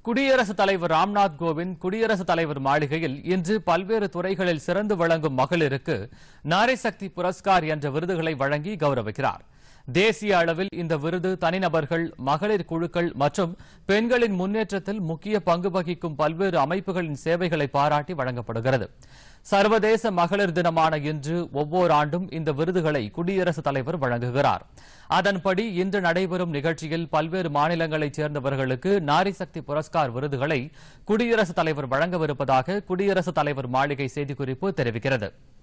குடியரசுத் தலைவர் ராம்நாத் கோவிந்த் குடியரசுத் தலைவர் மாளிகையில் இன்று பல்வேறு துறைகளில் சிறந்து விளங்கும் மகளிருக்கு நாரி சக்தி புரஸ்கார் என்ற விருதுகளை வழங்கி கௌரவிக்கிறார் தேசிய அளவில் இந்த விருது தனிநபர்கள் மகளிர் குழுக்கள் மற்றும் பெண்களின் முன்னேற்றத்தில் முக்கிய பங்கு வகிக்கும் பல்வேறு அமைப்புகளின் சேவைகளை பாராட்டி வழங்கப்படுகிறது சர்வதேச மகளிர் தினமான இன்று ஒவ்வொரு ஆண்டும் இந்த விருதுகளை குடியரசுத் தலைவர் வழங்குகிறார் அதன்படி இன்று நடைபெறும் நிகழ்ச்சியில் பல்வேறு மாநிலங்களைச் சேர்ந்தவர்களுக்கு நாரி சக்தி புரஸ்கார் விருதுகளை குடியரசுத் தலைவர் வழங்கவிருப்பதாக குடியரசுத் தலைவர் மாளிகை செய்திக்குறிப்பு தெரிவிக்கிறது